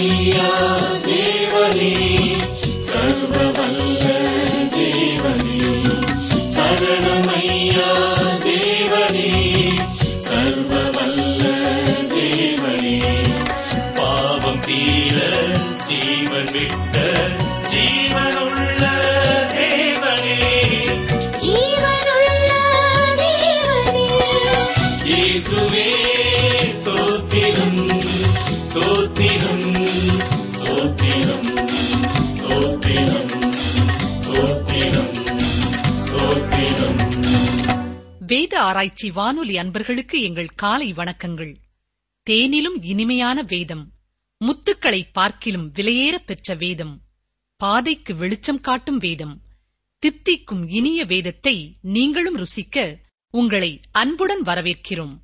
சரணமையா தேவனே சர்வ வல்ல தேவனே சரணமையா தேவனே சர்வ வல்ல தேவனே பாவம் தீர ஜீவன் விட்ட ஜீவனுள்ள தேவனே ஜீவனுள்ள தேவனே இயேசுவே சோத்திரம் சோத்திரம் சோத்திரம் சோத்திரம் சோத்திரம் சோத்திரம் வேத ஆராய்ச்சி வானொலி அன்பர்களுக்கு எங்கள் காலை வணக்கங்கள் தேனிலும் இனிமையான வேதம் முத்துக்களை பார்க்கிலும் விலையேறப் பெற்ற வேதம் பாதைக்கு வெளிச்சம் காட்டும் வேதம் தித்திக்கும் இனிய வேதத்தை நீங்களும் ருசிக்க உங்களை அன்புடன் வரவேற்கிறோம்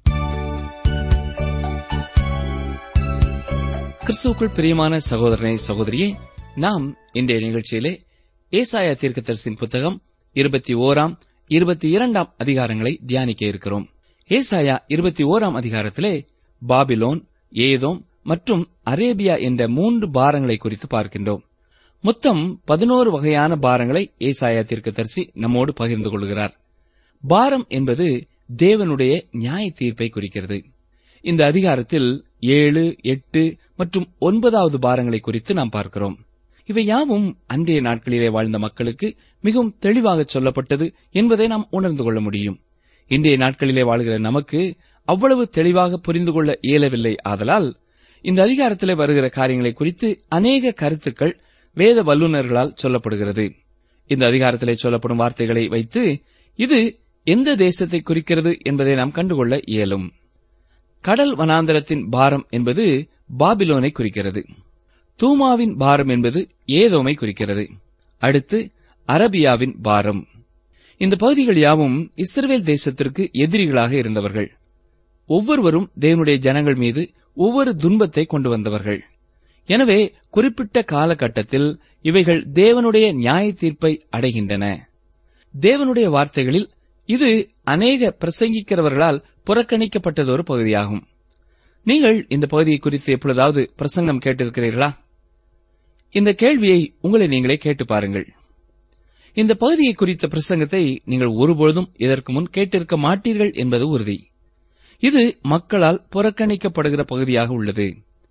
கிறிஸ்துவுக்குள் பிரியமான சகோதரனே சகோதரியே நாம் இன்றைய நிகழ்ச்சியிலே ஏசாயா தீர்க்கதரிசின் புத்தகம் இருபத்தி ஓராம் இருபத்தி இரண்டாம் அதிகாரங்களை தியானிக்க இருக்கிறோம் ஏசாயா இருபத்தி ஓராம் அதிகாரத்திலே பாபிலோன் ஏதோம் மற்றும் அரேபியா என்ற மூன்று பாரங்களை குறித்து பார்க்கின்றோம் மொத்தம் பதினோரு வகையான பாரங்களை ஏசாயா தீர்க்கதரிசி நம்மோடு பகிர்ந்து கொள்கிறார் பாரம் என்பது தேவனுடைய நியாய தீர்ப்பை குறிக்கிறது இந்த அதிகாரத்தில் ஏழு எட்டு மற்றும் ஒன்பதாவது பாரங்களை குறித்து நாம் பார்க்கிறோம் இவை யாவும் அன்றைய நாட்களிலே வாழ்ந்த மக்களுக்கு மிகவும் தெளிவாக சொல்லப்பட்டது என்பதை நாம் உணர்ந்து கொள்ள முடியும் இன்றைய நாட்களிலே வாழ்கிற நமக்கு அவ்வளவு தெளிவாக புரிந்து கொள்ள இயலவில்லை ஆதலால் இந்த அதிகாரத்திலே வருகிற காரியங்களை குறித்து அநேக கருத்துக்கள் வேத வல்லுநர்களால் சொல்லப்படுகிறது இந்த அதிகாரத்திலே சொல்லப்படும் வார்த்தைகளை வைத்து இது எந்த தேசத்தை குறிக்கிறது என்பதை நாம் கண்டுகொள்ள இயலும் கடல் வனாந்தரத்தின் பாரம் என்பது பாபிலோனை குறிக்கிறது தூமாவின் பாரம் என்பது ஏதோமை குறிக்கிறது அடுத்து அரபியாவின் பாரம் இந்த பகுதிகள் யாவும் இஸ்ரவேல் தேசத்திற்கு எதிரிகளாக இருந்தவர்கள் ஒவ்வொருவரும் தேவனுடைய ஜனங்கள் மீது ஒவ்வொரு துன்பத்தை கொண்டு வந்தவர்கள் எனவே குறிப்பிட்ட காலகட்டத்தில் இவைகள் தேவனுடைய நியாய தீர்ப்பை அடைகின்றன தேவனுடைய வார்த்தைகளில் இது அநேக பிரசங்கிக்கிறவர்களால் புறக்கணிக்கப்பட்டதொரு பகுதியாகும் நீங்கள் இந்த பகுதியை குறித்து எப்பொழுதாவது பிரசங்கம் கேட்டிருக்கிறீர்களா இந்த கேள்வியை உங்களை நீங்களே கேட்டு பாருங்கள் இந்த பகுதியை குறித்த பிரசங்கத்தை நீங்கள் ஒருபொழுதும் இதற்கு முன் கேட்டிருக்க மாட்டீர்கள் என்பது உறுதி இது மக்களால் புறக்கணிக்கப்படுகிற பகுதியாக உள்ளது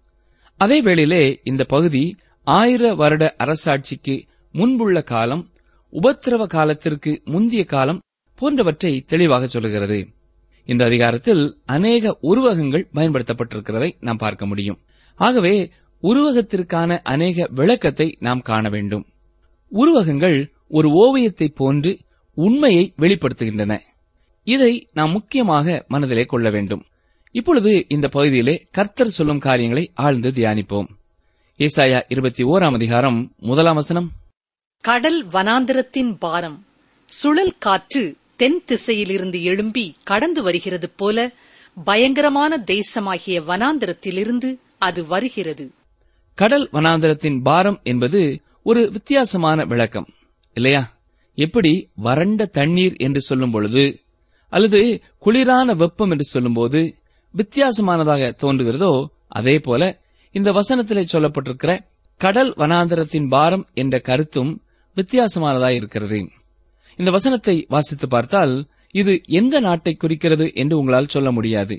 அதே வேளையிலே இந்த பகுதி ஆயிர வருட அரசாட்சிக்கு முன்புள்ள காலம் உபத்திரவ காலத்திற்கு முந்திய காலம் போன்றவற்றை தெளிவாக சொல்லுகிறது இந்த அதிகாரத்தில் அநேக உருவகங்கள் பயன்படுத்தப்பட்டிருக்கிறதை நாம் பார்க்க முடியும் ஆகவே உருவகத்திற்கான அநேக விளக்கத்தை நாம் காண வேண்டும் உருவகங்கள் ஒரு ஓவியத்தை போன்று உண்மையை வெளிப்படுத்துகின்றன இதை நாம் முக்கியமாக மனதிலே கொள்ள வேண்டும் இப்பொழுது இந்த பகுதியிலே கர்த்தர் சொல்லும் காரியங்களை ஆழ்ந்து தியானிப்போம் ஏசாயா இருபத்தி ஓராம் அதிகாரம் முதலாம் வசனம் கடல் வனாந்திரத்தின் பாரம் சுழல் காற்று தென் திசையிலிருந்து எழும்பி கடந்து வருகிறது போல பயங்கரமான தேசமாகிய வனாந்திரத்திலிருந்து அது வருகிறது கடல் வனாந்தரத்தின் பாரம் என்பது ஒரு வித்தியாசமான விளக்கம் இல்லையா எப்படி வறண்ட தண்ணீர் என்று சொல்லும் பொழுது அல்லது குளிரான வெப்பம் என்று சொல்லும்போது வித்தியாசமானதாக தோன்றுகிறதோ அதே போல இந்த வசனத்திலே சொல்லப்பட்டிருக்கிற கடல் வனாந்தரத்தின் பாரம் என்ற கருத்தும் வித்தியாசமானதாக இருக்கிறது இந்த வசனத்தை வாசித்து பார்த்தால் இது எந்த நாட்டை குறிக்கிறது என்று உங்களால் சொல்ல முடியாது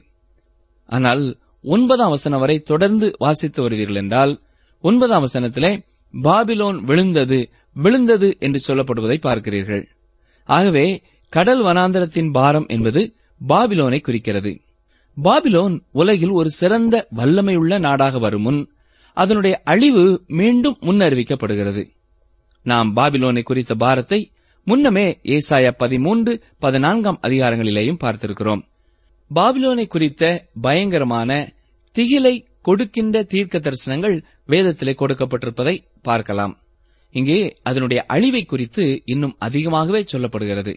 ஆனால் ஒன்பதாம் வசனம் வரை தொடர்ந்து வாசித்து வருவீர்கள் என்றால் ஒன்பதாம் வசனத்திலே பாபிலோன் விழுந்தது விழுந்தது என்று சொல்லப்படுவதை பார்க்கிறீர்கள் ஆகவே கடல் வனாந்தரத்தின் பாரம் என்பது பாபிலோனை குறிக்கிறது பாபிலோன் உலகில் ஒரு சிறந்த வல்லமையுள்ள நாடாக வரும் முன் அதனுடைய அழிவு மீண்டும் முன்னறிவிக்கப்படுகிறது நாம் பாபிலோனை குறித்த பாரத்தை முன்னமே ஏசாயா பதிமூன்று பதினான்காம் அதிகாரங்களிலேயும் பார்த்திருக்கிறோம் பாபிலோனை குறித்த பயங்கரமான திகிலை கொடுக்கின்ற தீர்க்க தரிசனங்கள் வேதத்திலே கொடுக்கப்பட்டிருப்பதை பார்க்கலாம் இங்கே அதனுடைய அழிவை குறித்து இன்னும் அதிகமாகவே சொல்லப்படுகிறது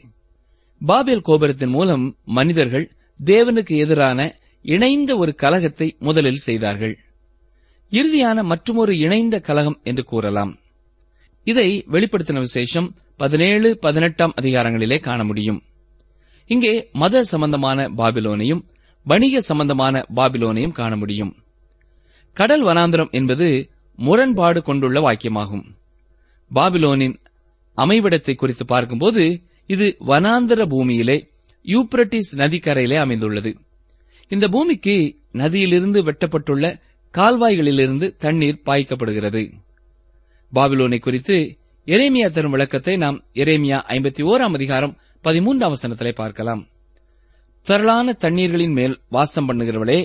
பாபேல் கோபுரத்தின் மூலம் மனிதர்கள் தேவனுக்கு எதிரான இணைந்த ஒரு கலகத்தை முதலில் செய்தார்கள் இறுதியான மற்றுமொரு இணைந்த கலகம் என்று கூறலாம் இதை வெளிப்படுத்தின விசேஷம் பதினேழு பதினெட்டாம் அதிகாரங்களிலே காண முடியும் இங்கே மத சம்பந்தமான பாபிலோனையும் வணிக சம்பந்தமான பாபிலோனையும் காண முடியும் கடல் வனாந்திரம் என்பது முரண்பாடு கொண்டுள்ள வாக்கியமாகும் பாபிலோனின் அமைவிடத்தை குறித்து பார்க்கும்போது இது வனாந்தர பூமியிலே யூப்ரட்டிஸ் நதிக்கரையிலே அமைந்துள்ளது இந்த பூமிக்கு நதியிலிருந்து வெட்டப்பட்டுள்ள கால்வாய்களிலிருந்து தண்ணீர் பாய்க்கப்படுகிறது பாபிலோனை குறித்து எரேமியா தரும் விளக்கத்தை நாம் எரேமியா ஐம்பத்தி ஓராம் அதிகாரம் பதிமூன்றாம் வசனத்திலே பார்க்கலாம் திரளான தண்ணீர்களின் மேல் வாசம் பண்ணுகிறவளே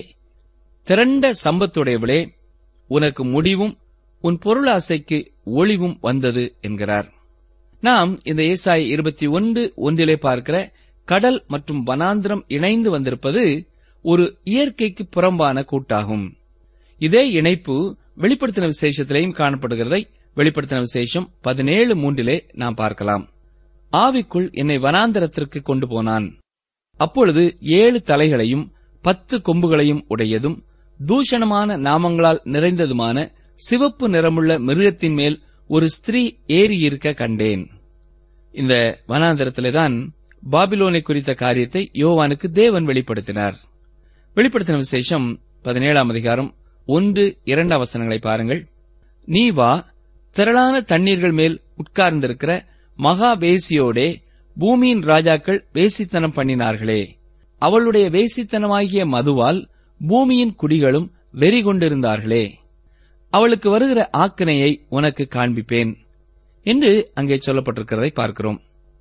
திரண்ட சம்பத்துடையவளே உனக்கு முடிவும் உன் பொருளாசைக்கு ஒளிவும் வந்தது என்கிறார் நாம் இந்த ஏசாய் இருபத்தி ஒன்று ஒன்றிலே பார்க்கிற கடல் மற்றும் வனாந்திரம் இணைந்து வந்திருப்பது ஒரு இயற்கைக்கு புறம்பான கூட்டாகும் இதே இணைப்பு வெளிப்படுத்தின விசேஷத்திலேயும் காணப்படுகிறதை வெளிப்படுத்தின விசேஷம் பதினேழு மூன்றிலே நாம் பார்க்கலாம் ஆவிக்குள் என்னை வனாந்தரத்திற்கு கொண்டு போனான் அப்பொழுது ஏழு தலைகளையும் பத்து கொம்புகளையும் உடையதும் தூஷணமான நாமங்களால் நிறைந்ததுமான சிவப்பு நிறமுள்ள மிருகத்தின் மேல் ஒரு ஸ்திரீ ஏறியிருக்க கண்டேன் இந்த வனாந்தரத்திலேதான் பாபிலோனை குறித்த காரியத்தை யோவானுக்கு தேவன் வெளிப்படுத்தினார் வெளிப்படுத்தின விசேஷம் பதினேழாம் அதிகாரம் ஒன்று இரண்டாம் வசனங்களை பாருங்கள் நீ வா திரளான தண்ணீர்கள் மேல் உட்கார்ந்திருக்கிற மகா வேசியோடே பூமியின் ராஜாக்கள் வேசித்தனம் பண்ணினார்களே அவளுடைய வேசித்தனமாகிய மதுவால் பூமியின் குடிகளும் வெறி கொண்டிருந்தார்களே அவளுக்கு வருகிற ஆக்கினையை உனக்கு காண்பிப்பேன் என்று அங்கே சொல்லப்பட்டிருக்கிறதை பார்க்கிறோம்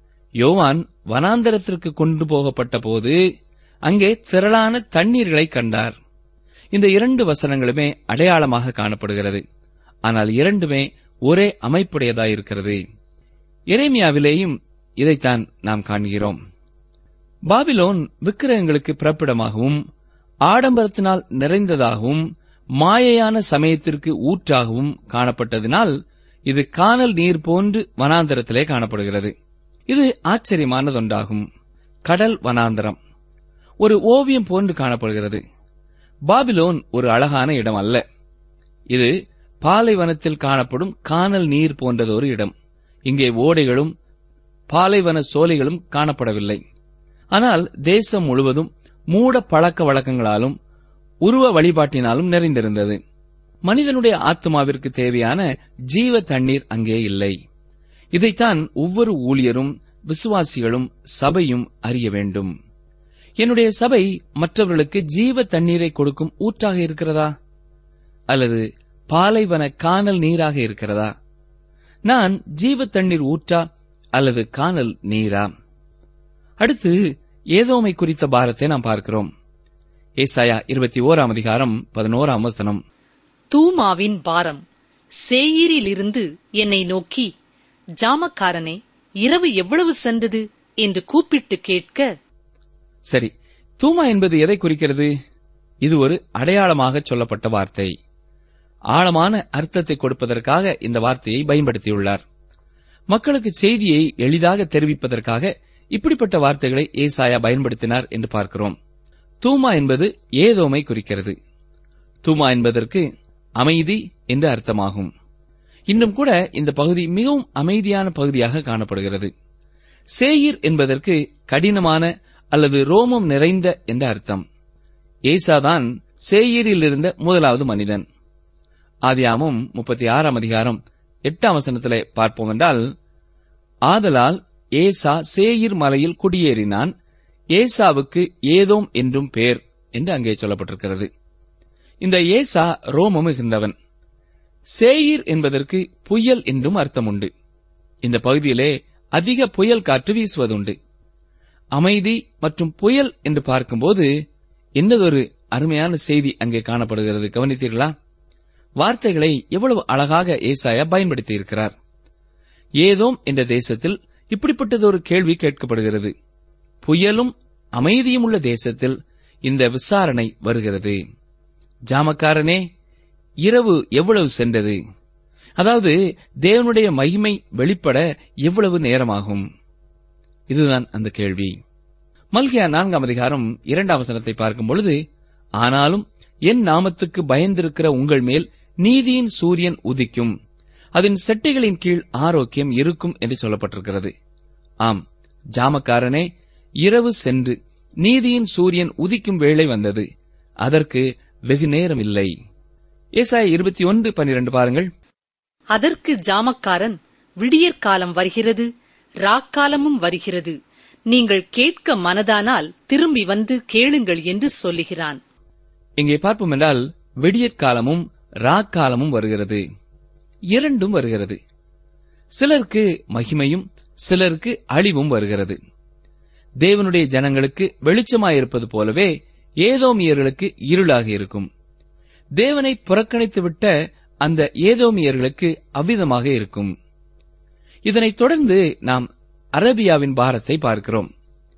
யோவான் வனாந்தரத்திற்கு கொண்டு போகப்பட்ட போது அங்கே திரளான தண்ணீர்களை கண்டார் இந்த இரண்டு வசனங்களுமே அடையாளமாக காணப்படுகிறது ஆனால் இரண்டுமே ஒரே அமைப்புடையதாயிருக்கிறது எரேமியாவிலேயும் இதைத்தான் நாம் காண்கிறோம் பாபிலோன் விக்கிரகங்களுக்கு பிறப்பிடமாகவும் ஆடம்பரத்தினால் நிறைந்ததாகவும் மாயையான சமயத்திற்கு ஊற்றாகவும் காணப்பட்டதினால் இது கானல் நீர் போன்று வனாந்தரத்திலே காணப்படுகிறது இது ஆச்சரியமானதொன்றாகும் கடல் வனாந்தரம் ஒரு ஓவியம் போன்று காணப்படுகிறது பாபிலோன் ஒரு அழகான இடம் அல்ல இது பாலைவனத்தில் காணப்படும் கானல் நீர் போன்றதொரு இடம் இங்கே ஓடைகளும் பாலைவன சோலைகளும் காணப்படவில்லை ஆனால் தேசம் முழுவதும் மூட பழக்க வழக்கங்களாலும் உருவ வழிபாட்டினாலும் நிறைந்திருந்தது மனிதனுடைய ஆத்மாவிற்கு தேவையான ஜீவ தண்ணீர் அங்கே இல்லை இதைத்தான் ஒவ்வொரு ஊழியரும் விசுவாசிகளும் சபையும் அறிய வேண்டும் என்னுடைய சபை மற்றவர்களுக்கு ஜீவ தண்ணீரை கொடுக்கும் ஊற்றாக இருக்கிறதா அல்லது பாலைவன கானல் நீராக இருக்கிறதா நான் ஜீவ தண்ணீர் ஊற்றா அல்லது கானல் நீரா அடுத்து ஏதோமை குறித்த பாரத்தை நாம் பார்க்கிறோம் ஏசாயா இருபத்தி ஓராம் அதிகாரம் பதினோராம் வசனம் தூமாவின் பாரம் சேயீரிலிருந்து என்னை நோக்கி ஜாமக்காரனே இரவு எவ்வளவு சென்றது என்று கூப்பிட்டு கேட்க சரி தூமா என்பது எதை குறிக்கிறது இது ஒரு அடையாளமாக சொல்லப்பட்ட வார்த்தை ஆழமான அர்த்தத்தை கொடுப்பதற்காக இந்த வார்த்தையை பயன்படுத்தியுள்ளார் மக்களுக்கு செய்தியை எளிதாக தெரிவிப்பதற்காக இப்படிப்பட்ட வார்த்தைகளை ஏசாயா பயன்படுத்தினார் என்று பார்க்கிறோம் தூமா என்பது ஏதோமை குறிக்கிறது தூமா என்பதற்கு அமைதி என்று அர்த்தமாகும் இன்னும் கூட இந்த பகுதி மிகவும் அமைதியான பகுதியாக காணப்படுகிறது சேயிர் என்பதற்கு கடினமான அல்லது ரோமம் நிறைந்த என்ற அர்த்தம் ஏசாதான் சேயீரில் இருந்த முதலாவது மனிதன் ஆதியாமும் முப்பத்தி ஆறாம் அதிகாரம் எட்டாம் வசனத்திலே பார்ப்போம் என்றால் ஆதலால் ஏசா சேயிர் மலையில் குடியேறினான் ஏசாவுக்கு ஏதோம் என்றும் பேர் என்று அங்கே சொல்லப்பட்டிருக்கிறது இந்த ஏசா ரோமம் மிகுந்தவன் சேயிர் என்பதற்கு புயல் என்றும் அர்த்தம் உண்டு இந்த பகுதியிலே அதிக புயல் காற்று வீசுவதுண்டு அமைதி மற்றும் புயல் என்று பார்க்கும்போது என்னதொரு அருமையான செய்தி அங்கே காணப்படுகிறது கவனித்தீர்களா வார்த்தைகளை எவ்வளவு அழகாக ஏசாயா பயன்படுத்தி இருக்கிறார் ஏதோம் என்ற தேசத்தில் இப்படிப்பட்டதொரு கேள்வி கேட்கப்படுகிறது புயலும் அமைதியும் உள்ள தேசத்தில் இந்த விசாரணை வருகிறது ஜாமக்காரனே இரவு எவ்வளவு சென்றது அதாவது தேவனுடைய மகிமை வெளிப்பட எவ்வளவு நேரமாகும் இதுதான் அந்த கேள்வி மல்கியா நான்காம் அதிகாரம் இரண்டாம் வசனத்தை பார்க்கும் பொழுது ஆனாலும் என் நாமத்துக்கு பயந்திருக்கிற உங்கள் மேல் நீதியின் சூரியன் உதிக்கும் அதன் செட்டைகளின் கீழ் ஆரோக்கியம் இருக்கும் என்று சொல்லப்பட்டிருக்கிறது ஆம் ஜாமக்காரனே இரவு சென்று நீதியின் சூரியன் உதிக்கும் வேளை வந்தது அதற்கு வெகு நேரம் இல்லை ஏசாயா இருபத்தி ஒன்று பன்னிரண்டு பாருங்கள் அதற்கு ஜாமக்காரன் விடியற்காலம் வருகிறது ராக்காலமும் வருகிறது நீங்கள் கேட்க மனதானால் திரும்பி வந்து கேளுங்கள் என்று சொல்லுகிறான் இங்கே பார்ப்போம் என்றால் விடியற்காலமும் ராக்காலமும் வருகிறது இரண்டும் வருகிறது சிலருக்கு மகிமையும் சிலருக்கு அழிவும் வருகிறது தேவனுடைய ஜனங்களுக்கு வெளிச்சமாயிருப்பது போலவே ஏதோமியர்களுக்கு இருளாக இருக்கும் தேவனை புறக்கணித்துவிட்ட அந்த ஏதோமியர்களுக்கு அவ்விதமாக இருக்கும் இதனைத் தொடர்ந்து நாம் அரபியாவின் பாரத்தை பார்க்கிறோம்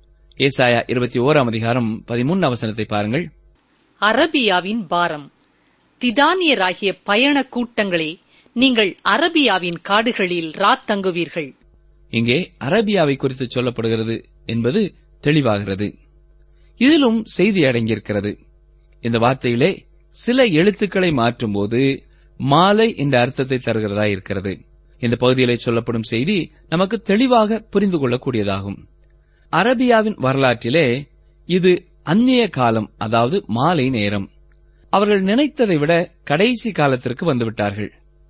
ஏசாயா இருபத்தி ஓராம் அதிகாரம் பதிமூன்று அவசரத்தை பாருங்கள் அரபியாவின் பாரம் திதானியராகிய பயண கூட்டங்களே நீங்கள் அரபியாவின் காடுகளில் ராத்தங்குவீர்கள் இங்கே அரபியாவை குறித்து சொல்லப்படுகிறது என்பது தெளிவாகிறது இதிலும் செய்தி அடங்கியிருக்கிறது இந்த வார்த்தையிலே சில எழுத்துக்களை மாற்றும்போது மாலை என்ற அர்த்தத்தை தருகிறதா இருக்கிறது இந்த பகுதியிலே சொல்லப்படும் செய்தி நமக்கு தெளிவாக புரிந்து கொள்ளக்கூடியதாகும் அரபியாவின் வரலாற்றிலே இது அந்நிய காலம் அதாவது மாலை நேரம் அவர்கள் நினைத்ததை விட கடைசி காலத்திற்கு வந்துவிட்டார்கள்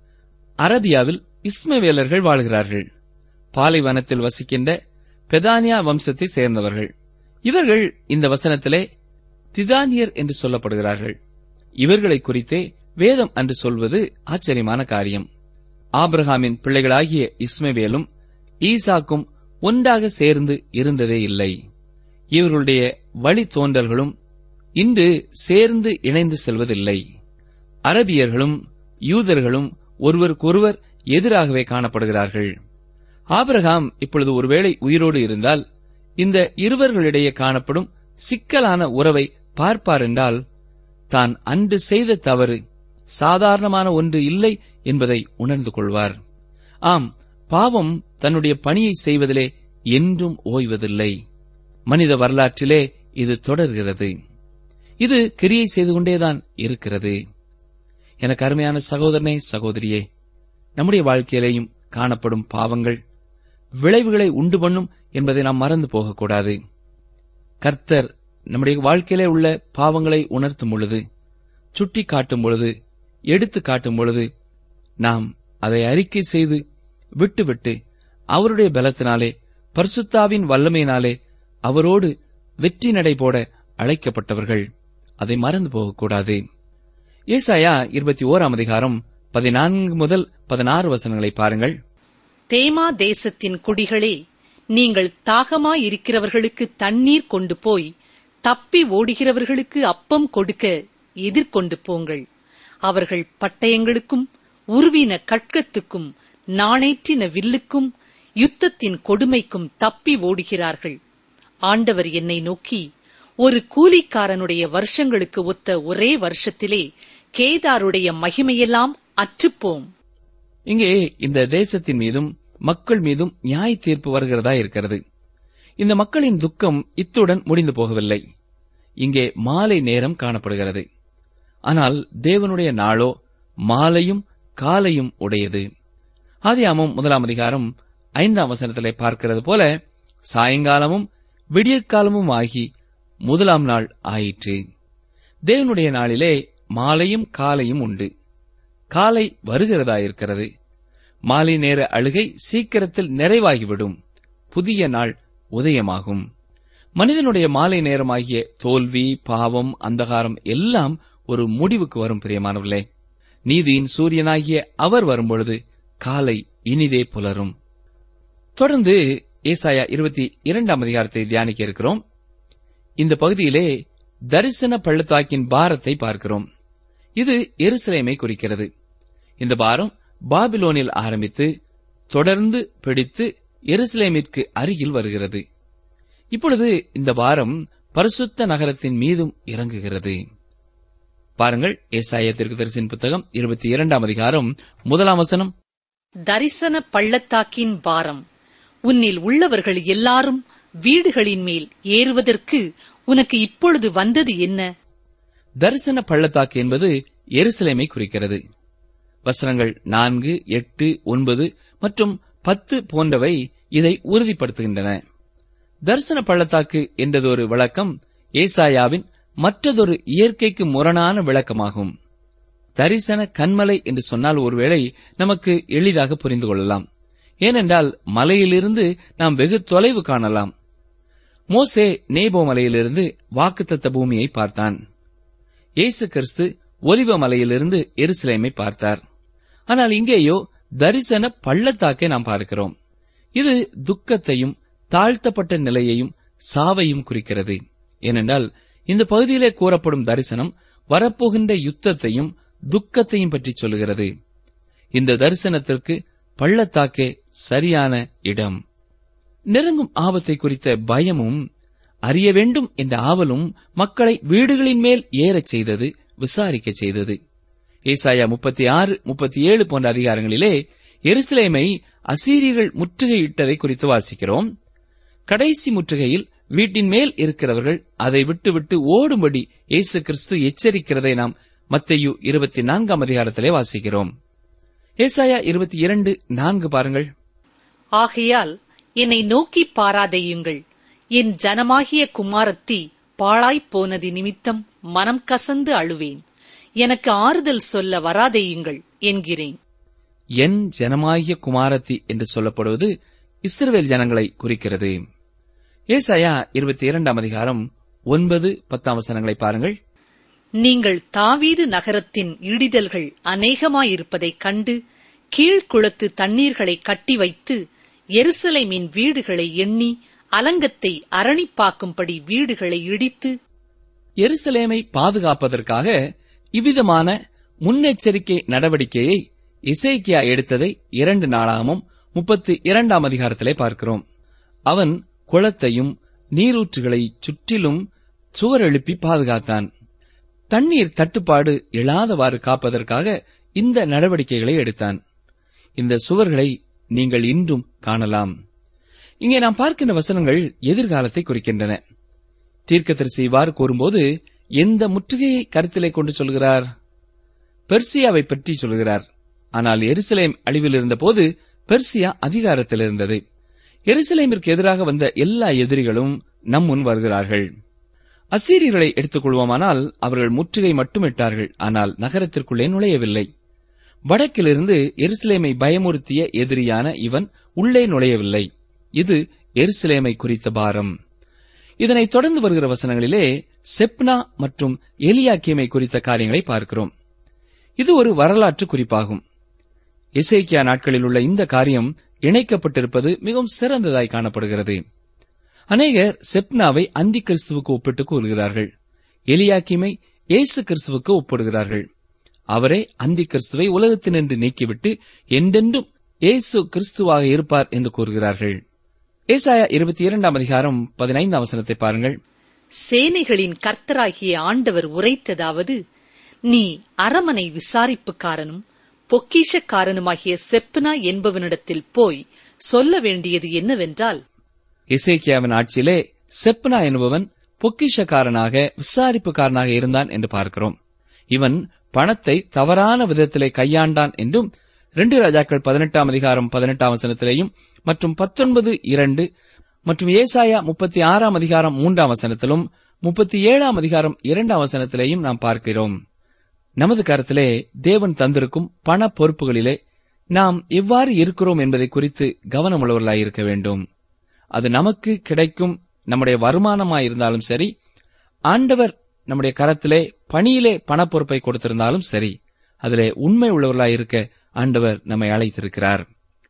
அரபியாவில் இஸ்மவேலர்கள் வாழ்கிறார்கள் பாலைவனத்தில் வசிக்கின்ற பெதானியா வம்சத்தை சேர்ந்தவர்கள் இவர்கள் இந்த வசனத்திலே திதானியர் என்று சொல்லப்படுகிறார்கள் இவர்களை குறித்தே வேதம் என்று சொல்வது ஆச்சரியமான காரியம் ஆபிரகாமின் பிள்ளைகளாகிய இஸ்மவேலும் ஈசாக்கும் ஒன்றாக சேர்ந்து இருந்ததே இல்லை இவர்களுடைய வழி தோன்றல்களும் இன்று சேர்ந்து இணைந்து செல்வதில்லை அரபியர்களும் யூதர்களும் ஒருவருக்கொருவர் எதிராகவே காணப்படுகிறார்கள் ஆபிரகாம் இப்பொழுது ஒருவேளை உயிரோடு இருந்தால் இந்த இருவர்களிடையே காணப்படும் சிக்கலான உறவை பார்ப்பார் என்றால் தான் அன்று செய்த தவறு சாதாரணமான ஒன்று இல்லை என்பதை உணர்ந்து கொள்வார் ஆம் பாவம் தன்னுடைய பணியை செய்வதிலே என்றும் ஓய்வதில்லை மனித வரலாற்றிலே இது தொடர்கிறது இது கிரியை செய்து கொண்டேதான் இருக்கிறது எனக்கு அருமையான சகோதரனே சகோதரியே நம்முடைய வாழ்க்கையிலேயும் காணப்படும் பாவங்கள் விளைவுகளை உண்டு பண்ணும் என்பதை நாம் மறந்து போகக்கூடாது கர்த்தர் நம்முடைய வாழ்க்கையிலே உள்ள பாவங்களை உணர்த்தும் பொழுது சுட்டி காட்டும் பொழுது எடுத்து காட்டும் பொழுது நாம் அதை அறிக்கை செய்து விட்டுவிட்டு அவருடைய பலத்தினாலே பரிசுத்தாவின் வல்லமையினாலே அவரோடு வெற்றி நடை போட அழைக்கப்பட்டவர்கள் அதை மறந்து போகக்கூடாது ஏசாயா இருபத்தி ஓராம் அதிகாரம் பதினான்கு முதல் பதினாறு வசனங்களை பாருங்கள் தேமா தேசத்தின் குடிகளே நீங்கள் தாகமாயிருக்கிறவர்களுக்கு தண்ணீர் கொண்டு போய் தப்பி ஓடுகிறவர்களுக்கு அப்பம் கொடுக்க எதிர்கொண்டு போங்கள் அவர்கள் பட்டயங்களுக்கும் உருவின கட்கத்துக்கும் நாணேற்றின வில்லுக்கும் யுத்தத்தின் கொடுமைக்கும் தப்பி ஓடுகிறார்கள் ஆண்டவர் என்னை நோக்கி ஒரு கூலிக்காரனுடைய வருஷங்களுக்கு ஒத்த ஒரே வருஷத்திலே கேதாருடைய மகிமையெல்லாம் அற்றுப்போம் இங்கே இந்த தேசத்தின் மீதும் மக்கள் மீதும் நியாய தீர்ப்பு வருகிறதா இருக்கிறது இந்த மக்களின் துக்கம் இத்துடன் முடிந்து போகவில்லை இங்கே மாலை நேரம் காணப்படுகிறது ஆனால் தேவனுடைய நாளோ மாலையும் காலையும் உடையது ஆதியாமம் முதலாம் அதிகாரம் ஐந்தாம் வசனத்திலே பார்க்கிறது போல சாயங்காலமும் விடியற்காலமும் ஆகி முதலாம் நாள் ஆயிற்று தேவனுடைய நாளிலே மாலையும் காலையும் உண்டு காலை வருகிறதாயிருக்கிறது மாலை நேர அழுகை சீக்கிரத்தில் நிறைவாகிவிடும் புதிய நாள் உதயமாகும் மனிதனுடைய மாலை நேரமாகிய தோல்வி பாவம் அந்தகாரம் எல்லாம் ஒரு முடிவுக்கு வரும் பிரியமானவர்களே நீதியின் சூரியனாகிய அவர் வரும்பொழுது காலை இனிதே புலரும் தொடர்ந்து ஏசாயா இருபத்தி இரண்டாம் அதிகாரத்தை தியானிக்க இருக்கிறோம் இந்த பகுதியிலே தரிசன பள்ளத்தாக்கின் பாரத்தை பார்க்கிறோம் இது எருசலேமை குறிக்கிறது இந்த பாரம் பாபிலோனில் ஆரம்பித்து தொடர்ந்து பிடித்து எருசலேமிற்கு அருகில் வருகிறது இப்பொழுது இந்த பாரம் பரிசுத்த நகரத்தின் மீதும் இறங்குகிறது பாருங்கள் ஏசாய தரிசின் புத்தகம் இருபத்தி இரண்டாம் அதிகாரம் முதலாம் வசனம் தரிசன பள்ளத்தாக்கின் பாரம் உன்னில் உள்ளவர்கள் எல்லாரும் வீடுகளின் மேல் ஏறுவதற்கு உனக்கு இப்பொழுது வந்தது என்ன தரிசன பள்ளத்தாக்கு என்பது எருசலேமை குறிக்கிறது வசனங்கள் நான்கு எட்டு ஒன்பது மற்றும் பத்து போன்றவை இதை உறுதிப்படுத்துகின்றன தரிசன பள்ளத்தாக்கு என்றதொரு விளக்கம் ஏசாயாவின் மற்றதொரு இயற்கைக்கு முரணான விளக்கமாகும் தரிசன கண்மலை என்று சொன்னால் ஒருவேளை நமக்கு எளிதாக புரிந்து கொள்ளலாம் ஏனென்றால் மலையிலிருந்து நாம் வெகு தொலைவு காணலாம் மோசே நேபோ மலையிலிருந்து வாக்குத்தத்த பூமியை பார்த்தான் இயேசு கிறிஸ்து ஒலிவ மலையிலிருந்து எருசலேமை பார்த்தார் ஆனால் இங்கேயோ தரிசன பள்ளத்தாக்கை நாம் பார்க்கிறோம் இது துக்கத்தையும் தாழ்த்தப்பட்ட நிலையையும் சாவையும் குறிக்கிறது ஏனென்றால் இந்த பகுதியிலே கூறப்படும் தரிசனம் வரப்போகின்ற யுத்தத்தையும் துக்கத்தையும் பற்றி சொல்லுகிறது இந்த தரிசனத்திற்கு பள்ளத்தாக்கே சரியான இடம் நெருங்கும் ஆபத்தை குறித்த பயமும் அறிய வேண்டும் என்ற ஆவலும் மக்களை வீடுகளின் மேல் ஏறச் செய்தது விசாரிக்க செய்தது ஏசாயா முப்பத்தி ஆறு முப்பத்தி ஏழு போன்ற அதிகாரங்களிலே எருசலேமை அசீரியர்கள் முற்றுகையிட்டதை குறித்து வாசிக்கிறோம் கடைசி முற்றுகையில் வீட்டின் மேல் இருக்கிறவர்கள் அதை விட்டுவிட்டு ஓடும்படி இயேசு கிறிஸ்து எச்சரிக்கிறதை நாம் மத்தேயு இருபத்தி நான்காம் அதிகாரத்திலே வாசிக்கிறோம் ஏசாயா இருபத்தி இரண்டு நான்கு பாருங்கள் ஆகையால் என்னை நோக்கி பாராதையுங்கள் என் ஜனமாகிய குமாரத்தி பாழாய்ப் போனது நிமித்தம் மனம் கசந்து அழுவேன் எனக்கு ஆறுதல் சொல்ல வராதேயுங்கள் என்கிறேன் என் ஜனமாகிய குமாரத்தி என்று சொல்லப்படுவது இஸ்ரவேல் ஜனங்களை குறிக்கிறது ஏசாயா இருபத்தி இரண்டாம் அதிகாரம் ஒன்பது பத்தாம் வசனங்களை பாருங்கள் நீங்கள் தாவீது நகரத்தின் இடிதல்கள் அநேகமாயிருப்பதைக் கண்டு கீழ்குளத்து தண்ணீர்களை கட்டி வைத்து எருசலேமின் வீடுகளை எண்ணி அலங்கத்தை அரணிப்பாக்கும்படி வீடுகளை இடித்து எருசலேமை பாதுகாப்பதற்காக இவ்விதமான முன்னெச்சரிக்கை நடவடிக்கையை இசைக்கியா எடுத்ததை இரண்டு நாளாகமும் முப்பத்தி இரண்டாம் அதிகாரத்திலே பார்க்கிறோம் அவன் குளத்தையும் நீரூற்றுகளை சுற்றிலும் சுவர் எழுப்பி பாதுகாத்தான் தண்ணீர் தட்டுப்பாடு இல்லாதவாறு காப்பதற்காக இந்த நடவடிக்கைகளை எடுத்தான் இந்த சுவர்களை நீங்கள் இன்றும் காணலாம் இங்கே நாம் பார்க்கின்ற வசனங்கள் எதிர்காலத்தை குறிக்கின்றன தீர்க்கதரிசி இவ்வாறு கூறும்போது எந்த முற்றுகையை கருத்திலே கொண்டு சொல்கிறார் பெர்சியாவை பற்றி சொல்கிறார் ஆனால் எருசலேம் அழிவில் இருந்தபோது பெர்சியா அதிகாரத்தில் இருந்தது எருசலேமிற்கு எதிராக வந்த எல்லா எதிரிகளும் நம் முன் வருகிறார்கள் அசீரியர்களை எடுத்துக் கொள்வோமானால் அவர்கள் முற்றுகை மட்டுமிட்டார்கள் ஆனால் நகரத்திற்குள்ளே நுழையவில்லை வடக்கிலிருந்து எருசலேமை பயமுறுத்திய எதிரியான இவன் உள்ளே நுழையவில்லை இது எருசலேமை குறித்த பாரம் இதனைத் தொடர்ந்து வருகிற வசனங்களிலே செப்னா மற்றும் எலியாக்கியமை குறித்த காரியங்களை பார்க்கிறோம் இது ஒரு வரலாற்று குறிப்பாகும் இசைக்கியா நாட்களில் உள்ள இந்த காரியம் இணைக்கப்பட்டிருப்பது மிகவும் சிறந்ததாய் காணப்படுகிறது அநேகர் செப்னாவை அந்தி கிறிஸ்துவுக்கு ஒப்பிட்டு கூறுகிறார்கள் எலியாக்கிமை இயேசு கிறிஸ்துவுக்கு ஒப்பிடுகிறார்கள் அவரே அந்தி கிறிஸ்துவை உலகத்தினின்று நீக்கிவிட்டு என்றென்றும் இயேசு கிறிஸ்துவாக இருப்பார் என்று கூறுகிறார்கள் ஏசாயா இருபத்தி இரண்டாம் அதிகாரம் பதினைந்தாம் வசனத்தை பாருங்கள் சேனைகளின் கர்த்தராகிய ஆண்டவர் உரைத்ததாவது நீ அரமனை விசாரிப்புக்காரனும் பொக்கிஷக்காரனுமாகிய செப்னா என்பவனிடத்தில் போய் சொல்ல வேண்டியது என்னவென்றால் இசைக்கியாவின் ஆட்சியிலே செப்னா என்பவன் பொக்கிஷக்காரனாக விசாரிப்புக்காரனாக இருந்தான் என்று பார்க்கிறோம் இவன் பணத்தை தவறான விதத்திலே கையாண்டான் என்றும் ரெண்டு ராஜாக்கள் பதினெட்டாம் அதிகாரம் பதினெட்டாம் வசனத்திலேயும் மற்றும் பத்தொன்பது இரண்டு மற்றும் ஏசாயா முப்பத்தி ஆறாம் அதிகாரம் மூன்றாம் வசனத்திலும் முப்பத்தி ஏழாம் அதிகாரம் இரண்டாம் வசனத்திலேயும் நாம் பார்க்கிறோம் நமது கருத்திலே தேவன் தந்திருக்கும் பண பொறுப்புகளிலே நாம் எவ்வாறு இருக்கிறோம் என்பதை குறித்து கவனமுள்ளவர்களாய் இருக்க வேண்டும் அது நமக்கு கிடைக்கும் நம்முடைய வருமானமாயிருந்தாலும் சரி ஆண்டவர் நம்முடைய கரத்திலே பணியிலே பண பொறுப்பை கொடுத்திருந்தாலும் சரி அதிலே உண்மை உள்ளவர்களாய் இருக்க ஆண்டவர் நம்மை அழைத்திருக்கிறார்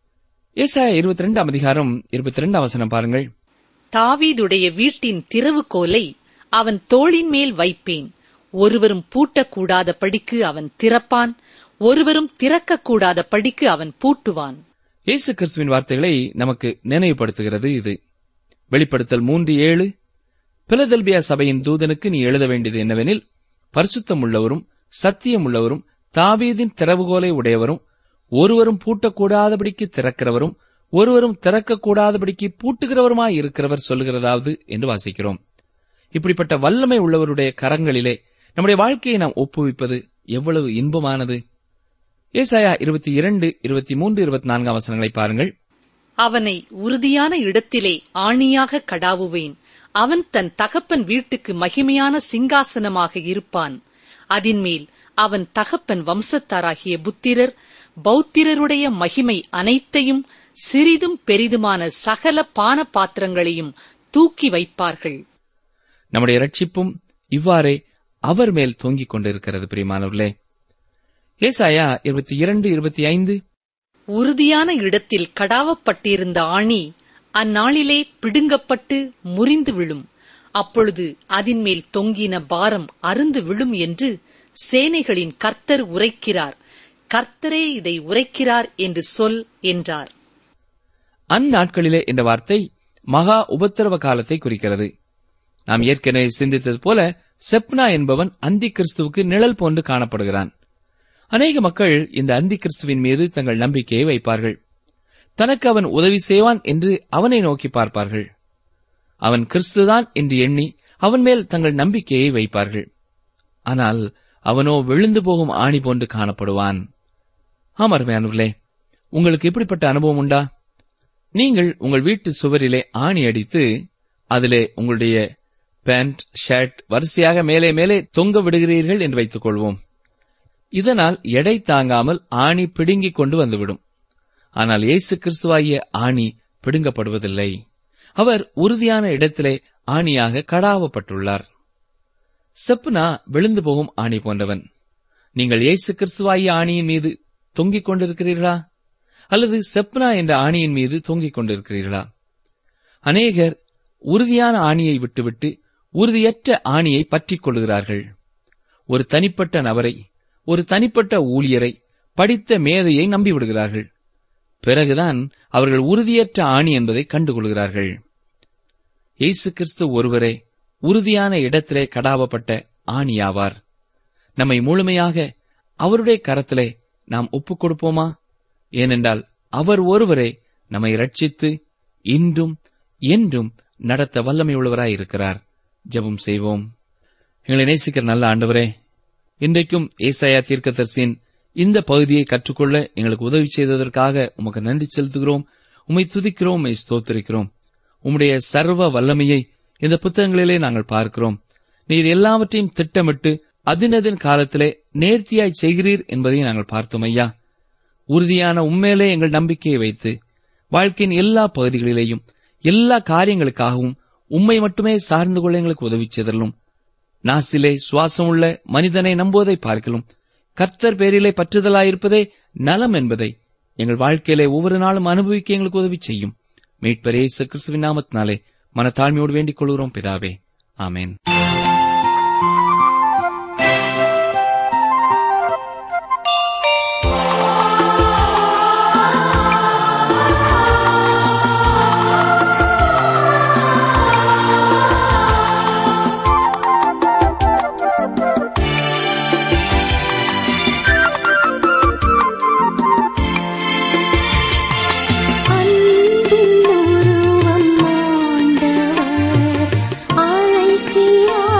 ஏசாயா இருபத்தி ரெண்டாம் அதிகாரம் இருபத்தி ரெண்டாம் வசனம் பாருங்கள் தாவீதுடைய வீட்டின் திறவுகோலை அவன் தோளின் மேல் வைப்பேன் ஒருவரும் பூட்டக்கூடாத படிக்கு அவன் திறப்பான் ஒருவரும் திறக்கக்கூடாத படிக்கு அவன் பூட்டுவான் இயேசு கிறிஸ்துவின் வார்த்தைகளை நமக்கு நினைவுபடுத்துகிறது இது வெளிப்படுத்தல் மூன்று ஏழு பிலதெல்பியா சபையின் தூதனுக்கு நீ எழுத வேண்டியது என்னவெனில் பரிசுத்தம் உள்ளவரும் சத்தியம் உள்ளவரும் தாவீதின் திறவுகோலை உடையவரும் ஒருவரும் பூட்டக்கூடாதபடிக்கு திறக்கிறவரும் ஒருவரும் திறக்கக்கூடாதபடிக்கு பூட்டுகிறவருமாய் இருக்கிறவர் சொல்லுகிறதாவது என்று வாசிக்கிறோம் இப்படிப்பட்ட வல்லமை உள்ளவருடைய கரங்களிலே நம்முடைய வாழ்க்கையை நாம் ஒப்புவிப்பது எவ்வளவு இன்பமானது ஏசாயா இருபத்தி இரண்டு இருபத்தி மூன்று இருபத்தி நான்காம் வசனங்களை பாருங்கள் அவனை உறுதியான இடத்திலே ஆணியாக கடாவுவேன் அவன் தன் தகப்பன் வீட்டுக்கு மகிமையான சிங்காசனமாக இருப்பான் அதின்மேல் அவன் தகப்பன் வம்சத்தாராகிய புத்திரர் பௌத்திரருடைய மகிமை அனைத்தையும் சிறிதும் பெரிதுமான சகல பான பாத்திரங்களையும் தூக்கி வைப்பார்கள் நம்முடைய ரட்சிப்பும் இவ்வாறே அவர் மேல் தொங்கிக் கொண்டிருக்கிறது பிரியமானவர்களே ஏசாயா இருபத்தி இரண்டு இருபத்தி ஐந்து உறுதியான இடத்தில் கடாவப்பட்டிருந்த ஆணி அந்நாளிலே பிடுங்கப்பட்டு முறிந்து விழும் அப்பொழுது அதின்மேல் தொங்கின பாரம் அருந்து விழும் என்று சேனைகளின் கர்த்தர் உரைக்கிறார் கர்த்தரே இதை உரைக்கிறார் என்று சொல் என்றார் அந்நாட்களிலே என்ற வார்த்தை மகா உபத்திரவ காலத்தை குறிக்கிறது நாம் ஏற்கனவே சிந்தித்தது போல செப்னா என்பவன் அந்தி கிறிஸ்துவுக்கு நிழல் போன்று காணப்படுகிறான் அநேக மக்கள் இந்த அந்தி கிறிஸ்துவின் மீது தங்கள் நம்பிக்கையை வைப்பார்கள் தனக்கு அவன் உதவி செய்வான் என்று அவனை நோக்கி பார்ப்பார்கள் அவன் கிறிஸ்துதான் என்று எண்ணி அவன் மேல் தங்கள் நம்பிக்கையை வைப்பார்கள் ஆனால் அவனோ விழுந்து போகும் ஆணி போன்று காணப்படுவான் ஆம் அருமையானவர்களே உங்களுக்கு இப்படிப்பட்ட அனுபவம் உண்டா நீங்கள் உங்கள் வீட்டு சுவரிலே ஆணி அடித்து அதிலே உங்களுடைய பேண்ட் ஷர்ட் வரிசையாக மேலே மேலே தொங்க விடுகிறீர்கள் என்று வைத்துக் கொள்வோம் இதனால் எடை தாங்காமல் ஆணி பிடுங்கிக் கொண்டு வந்துவிடும் ஆனால் இயேசு கிறிஸ்துவாகிய ஆணி பிடுங்கப்படுவதில்லை அவர் உறுதியான இடத்திலே ஆணியாக கடாவப்பட்டுள்ளார் செப்புனா விழுந்து போகும் ஆணி போன்றவன் நீங்கள் இயேசு கிறிஸ்துவாகிய ஆணியின் மீது தொங்கிக் கொண்டிருக்கிறீர்களா அல்லது செப்னா என்ற ஆணியின் மீது தொங்கிக் கொண்டிருக்கிறீர்களா அநேகர் உறுதியான ஆணியை விட்டுவிட்டு உறுதியற்ற ஆணியை பற்றிக் கொள்கிறார்கள் ஒரு தனிப்பட்ட நபரை ஒரு தனிப்பட்ட ஊழியரை படித்த மேதையை நம்பிவிடுகிறார்கள் பிறகுதான் அவர்கள் உறுதியற்ற ஆணி என்பதை கண்டுகொள்கிறார்கள் இயேசு கிறிஸ்து ஒருவரே உறுதியான இடத்திலே கடாவப்பட்ட ஆணியாவார் நம்மை முழுமையாக அவருடைய கரத்திலே நாம் ஒப்புக் கொடுப்போமா ஏனென்றால் அவர் ஒருவரே நம்மை ரட்சித்து இன்றும் என்றும் நடத்த வல்லமை உள்ளவராய் இருக்கிறார் ஜெபம் செய்வோம் எங்களை நேசிக்கிற நல்ல ஆண்டவரே இன்றைக்கும் ஏசாயா தீர்க்கதரிசியின் இந்த பகுதியை கற்றுக்கொள்ள எங்களுக்கு உதவி செய்ததற்காக உமக்கு நன்றி செலுத்துகிறோம் உம்மை துதிக்கிறோம் உம்மை ஸ்தோத்திரிக்கிறோம் உம்முடைய சர்வ வல்லமையை இந்த புத்தகங்களிலே நாங்கள் பார்க்கிறோம் நீர் எல்லாவற்றையும் திட்டமிட்டு அதினதின் காலத்திலே நேர்த்தியாய் செய்கிறீர் என்பதை நாங்கள் பார்த்தோம் ஐயா உறுதியான உண்மையிலே எங்கள் நம்பிக்கையை வைத்து வாழ்க்கையின் எல்லா பகுதிகளிலேயும் எல்லா காரியங்களுக்காகவும் உம்மை மட்டுமே சார்ந்து கொள்ள எங்களுக்கு உதவி செய்தலும் நாசிலே சுவாசம் உள்ள மனிதனை நம்புவதை பார்க்கலாம் கர்த்தர் பேரிலே பற்றுதலாயிருப்பதே நலம் என்பதை எங்கள் வாழ்க்கையிலே ஒவ்வொரு நாளும் அனுபவிக்க எங்களுக்கு உதவி செய்யும் மீட்பரே இயேசு கிறிஸ்துவின் நாமத்தினாலே மனத்தாழ்மையோடு வேண்டிக் கொள்கிறோம் பிதாவே ஆமென் அன்பின் உருவம் ஆண்டவர் அழைக்கிறார்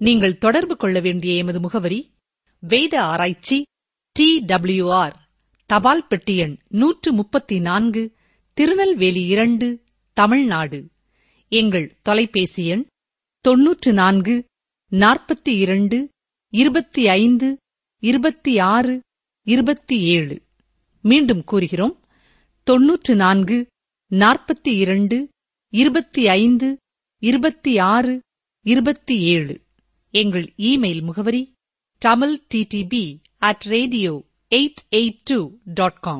நீங்கள் தொடர்பு கொள்ள வேண்டிய எமது முகவரி வேத ஆராய்ச்சி டி ஆர் தபால் பெட்டி எண் நூற்று முப்பத்தி நான்கு திருநெல்வேலி இரண்டு தமிழ்நாடு எங்கள் தொலைபேசி எண் தொன்னூற்று நான்கு நாற்பத்தி இரண்டு இருபத்தி ஐந்து இருபத்தி ஆறு இருபத்தி ஏழு மீண்டும் கூறுகிறோம் தொன்னூற்று நான்கு நாற்பத்தி இரண்டு இருபத்தி ஐந்து இருபத்தி ஆறு இருபத்தி ஏழு எங்கள் இமெயில் முகவரி Tamil DTP at radio eight eight two dot com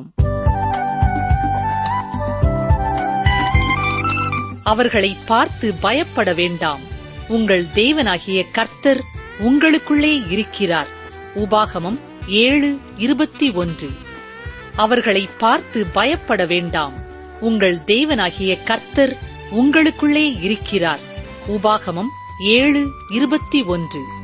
அவர்களை பார்த்து பயப்பட வேண்டாம் உங்கள் தேவனாகிய கர்த்தர் உங்களுக்குள்ளே இருக்கிறார் உபாகமம் ஏழு இருபத்தி ஒன்று அவர்களை பார்த்து பயப்பட வேண்டாம் உங்கள் தேவனாகிய கர்த்தர் உங்களுக்குள்ளே இருக்கிறார் உபாகமம் ஏழு இருபத்தி ஒன்று